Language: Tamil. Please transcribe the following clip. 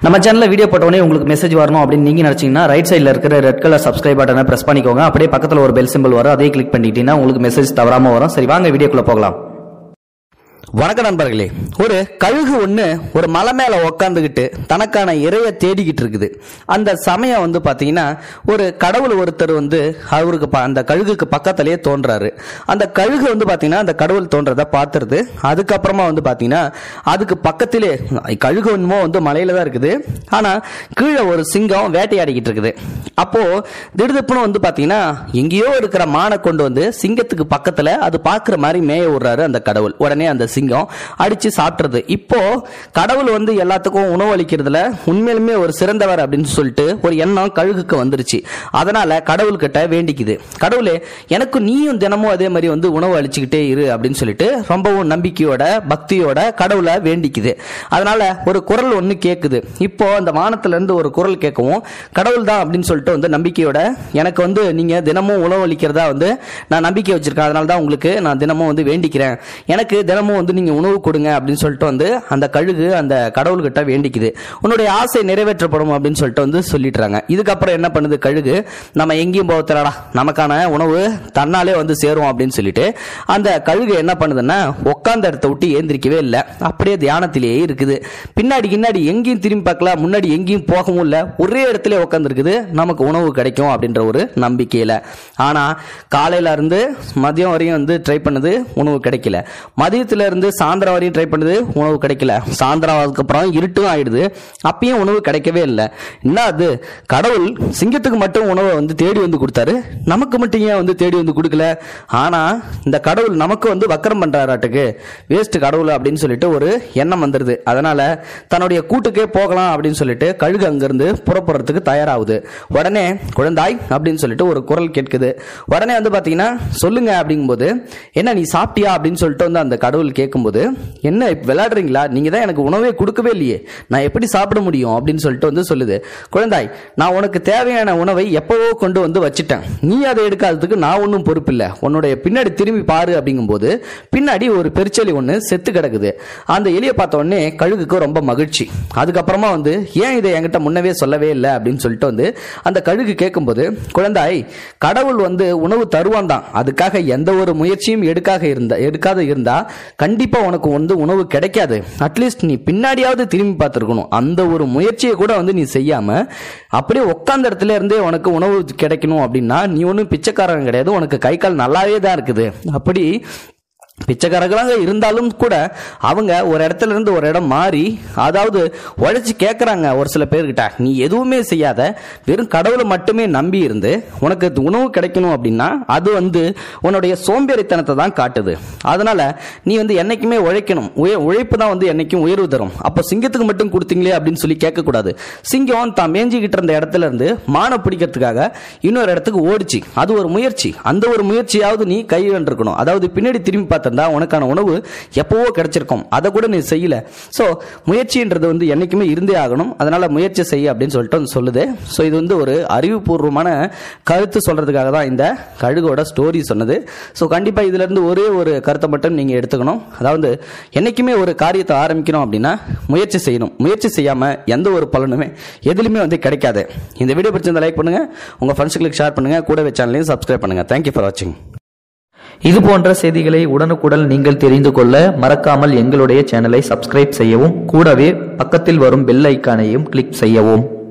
நம்ம சேனல்ல வீடியோ போட்டோடனே உங்களுக்கு மெசேஜ் வரணும் அப்படின்னு நீங்க நினைச்சீங்கன்னா ரைட் சைடுல இருக்கிற ரெட் கலர் சப்ஸ்கிரைப் பட்டனை பிரஸ் பண்ணிக்கோங்க அப்படியே பக்கத்துல ஒரு பெல் சிம்பிள் வரும் அதையும் கிளிக் பண்ணிட்டீங்கன்னா உங்களுக்கு மெசேஜ் தவறாம வரும் சரி வாங்க வீடியோக்குள்ள போகலாம் வணக்கம் நண்பர்களே ஒரு கழுகு ஒன்று ஒரு மலை மேலே உக்காந்துக்கிட்டு தனக்கான இறையை தேடிக்கிட்டு இருக்குது அந்த சமயம் வந்து பார்த்தீங்கன்னா ஒரு கடவுள் ஒருத்தர் வந்து அவருக்கு ப- அந்த கழுகுக்கு பக்கத்திலேயே தோன்றாரு அந்த கழுகு வந்து பார்த்தீங்கன்னா அந்த கடவுள் தோன்றதை பார்த்துருது அதுக்கப்புறமா வந்து பார்த்தீங்கன்னா அதுக்கு பக்கத்திலே கழுகு என்னமோ வந்து மலையில தான் இருக்குது ஆனால் கீழே ஒரு சிங்கம் வேட்டையாடிக்கிட்டு இருக்குது அப்போ திடுதிப்புன்னு வந்து பார்த்தீங்கன்னா எங்கேயோ இருக்கிற மானை கொண்டு வந்து சிங்கத்துக்கு பக்கத்தில் அது பார்க்குற மாதிரி மேய விடுறாரு அந்த கடவுள் உடனே அந்த சிங்கம் அடிச்சு சாப்பிட்றது இப்போ கடவுள் வந்து எல்லாத்துக்கும் உணவு அளிக்கிறதுல உண்மையிலுமே ஒரு சிறந்தவர் அப்படின்னு சொல்லிட்டு ஒரு எண்ணம் கழுகுக்கு வந்துருச்சு அதனால கடவுள்கிட்ட வேண்டிக்குது கடவுளே எனக்கு நீயும் தினமும் அதே மாதிரி வந்து உணவு அளிச்சுக்கிட்டே இரு அப்படின்னு சொல்லிட்டு ரொம்பவும் நம்பிக்கையோட பக்தியோட கடவுளை வேண்டிக்குது அதனால ஒரு குரல் ஒன்று கேட்குது இப்போ அந்த வானத்துல இருந்து ஒரு குரல் கேட்கவும் கடவுள் தான் அப்படின்னு சொல்லிட்டு வந்து நம்பிக்கையோட எனக்கு வந்து நீங்க தினமும் உணவு அளிக்கிறதா வந்து நான் நம்பிக்கை வச்சிருக்கேன் அதனால தான் உங்களுக்கு நான் தினமும் வந்து வேண்டிக்கிறேன் எனக்கு தினமும் வந்து நீங்க உணவு கொடுங்க அப்படின்னு சொல்லிட்டு வந்து அந்த கழுகு அந்த கடவுள்கிட்ட வேண்டிக்குது உன்னுடைய ஆசை நிறைவேற்றப்படும் அப்படின்னு சொல்லிட்டு வந்து சொல்லிடுறாங்க இதுக்கப்புறம் என்ன பண்ணுது கழுகு நம்ம எங்கேயும் போக தேடா நமக்கான உணவு தன்னாலே வந்து சேரும் அப்படின்னு சொல்லிட்டு அந்த கழுகு என்ன பண்ணுதுன்னா உட்காந்த இடத்த விட்டு ஏந்திரிக்கவே இல்லை அப்படியே தியானத்திலேயே இருக்குது பின்னாடி பின்னாடி எங்கேயும் திரும்பி பார்க்கல முன்னாடி எங்கேயும் போகவும் இல்லை ஒரே இடத்துல உட்காந்துருக்குது நமக்கு உணவு கிடைக்கும் அப்படின்ற ஒரு நம்பிக்கையில் ஆனால் காலையில இருந்து மதியம் வரையும் வந்து ட்ரை பண்ணுது உணவு கிடைக்கல மதியத்துல இருந்து சாயந்தரம் வரையும் ட்ரை பண்ணுது உணவு கிடைக்கல சாயந்தரம் அதுக்கப்புறம் இருட்டும் ஆயிடுது அப்பயும் உணவு கிடைக்கவே இல்லை என்ன அது கடவுள் சிங்கத்துக்கு மட்டும் உணவை வந்து தேடி வந்து கொடுத்தாரு நமக்கு மட்டும் ஏன் வந்து தேடி வந்து கொடுக்கல ஆனா இந்த கடவுள் நமக்கு வந்து வக்கரம் பண்றாராட்டுக்கு வேஸ்ட் கடவுள் அப்படின்னு சொல்லிட்டு ஒரு எண்ணம் வந்துருது அதனால தன்னுடைய கூட்டுக்கே போகலாம் அப்படின்னு சொல்லிட்டு கழுகு அங்கிருந்து புறப்படுறதுக்கு தயாராகுது உடனே குழந்தாய் அப்படின்னு சொல்லிட்டு ஒரு குரல் கேட்குது உடனே வந்து பாத்தீங்கன்னா சொல்லுங்க அப்படிங்கும்போது என்ன நீ சாப்பிட்டியா அப்படின்னு சொல்லிட்டு வந்து அந்த கடவுள் கேட்கும்போது என்ன இப்ப விளையாடுறீங்களா நீங்க தான் எனக்கு உணவே கொடுக்கவே இல்லையே நான் எப்படி சாப்பிட முடியும் அப்படின்னு சொல்லிட்டு வந்து சொல்லுது குழந்தாய் நான் உனக்கு தேவையான உணவை எப்பவோ கொண்டு வந்து வச்சுட்டேன் நீ அதை எடுக்காததுக்கு நான் ஒன்றும் பொறுப்பில்லை உன்னுடைய பின்னாடி திரும்பி பாரு அப்படிங்கும்போது பின்னாடி ஒரு பெருச்செலி ஒன்று செத்து கிடக்குது அந்த எலியை பார்த்த உடனே கழுகுக்கு ரொம்ப மகிழ்ச்சி அதுக்கப்புறமா வந்து ஏன் இதை என்கிட்ட முன்னவே சொல்லவே இல்லை அப்படின்னு சொல்லிட்டு வந்து அந்த கழுகு கேட்கும்போது குழந்தாய் கடவுள் வந்து உணவு தருவான் தான் அதுக்காக எந்த ஒரு முயற்சியும் எடுக்காக இருந்தா எடுக்காத இருந்தா கண்டிப்பா உனக்கு வந்து உணவு கிடைக்காது அட்லீஸ்ட் நீ பின்னாடியாவது திரும்பி பார்த்துருக்கணும் அந்த ஒரு முயற்சியை கூட வந்து நீ செய்யாம அப்படியே உட்காந்த இடத்துல இருந்தே உனக்கு உணவு கிடைக்கணும் அப்படின்னா நீ ஒன்றும் பிச்சைக்காரன் கிடையாது உனக்கு கை கால் நல்லாவே தான் இருக்குது அப்படி பிச்சைக்காரங்களாக இருந்தாலும் கூட அவங்க ஒரு இடத்துல இருந்து ஒரு இடம் மாறி அதாவது உழைச்சி கேட்குறாங்க ஒரு சில பேர்கிட்ட நீ எதுவுமே செய்யாத வெறும் கடவுளை மட்டுமே நம்பி இருந்து உனக்கு இது உணவு கிடைக்கணும் அப்படின்னா அது வந்து உன்னுடைய சோம்பேறித்தனத்தை தான் காட்டுது அதனால நீ வந்து என்னைக்குமே உழைக்கணும் உய உழைப்பு தான் வந்து என்னைக்கும் உயர்வு தரும் அப்போ சிங்கத்துக்கு மட்டும் கொடுத்தீங்களே அப்படின்னு சொல்லி கேட்கக்கூடாது சிங்கம் தான் மேஞ்சிக்கிட்டு இருந்த இடத்துல இருந்து மானை பிடிக்கிறதுக்காக இன்னொரு இடத்துக்கு ஓடிச்சு அது ஒரு முயற்சி அந்த ஒரு முயற்சியாவது நீ கையிலிருக்கணும் அதாவது பின்னாடி திரும்பி பார்த்திருந்தா உனக்கான உணவு எப்பவோ கிடைச்சிருக்கும் அதை கூட நீ செய்யல ஸோ முயற்சின்றது வந்து என்னைக்குமே இருந்தே ஆகணும் அதனால முயற்சி செய்ய அப்படின்னு சொல்லிட்டு வந்து சொல்லுது ஸோ இது வந்து ஒரு அறிவுபூர்வமான கருத்து சொல்றதுக்காக தான் இந்த கழுகோட ஸ்டோரி சொன்னது ஸோ கண்டிப்பாக இதுல இருந்து ஒரே ஒரு கருத்தை மட்டும் நீங்க எடுத்துக்கணும் அதாவது என்னைக்குமே ஒரு காரியத்தை ஆரம்பிக்கணும் அப்படின்னா முயற்சி செய்யணும் முயற்சி செய்யாம எந்த ஒரு பலனுமே எதுலையுமே வந்து கிடைக்காது இந்த வீடியோ பிடிச்சிருந்தா லைக் பண்ணுங்க உங்க ஃப்ரெண்ட்ஸுங்களுக்கு ஷேர் பண்ணுங்க கூடவே சேனலையும் சப்ஸ்கிரைப் பண்ணுங்க தேங்க்யூ ஃபார் வாட்சிங் இது போன்ற செய்திகளை உடனுக்குடன் நீங்கள் தெரிந்து கொள்ள மறக்காமல் எங்களுடைய சேனலை சப்ஸ்கிரைப் செய்யவும் கூடவே பக்கத்தில் வரும் பெல் ஐக்கானையும் கிளிக் செய்யவும்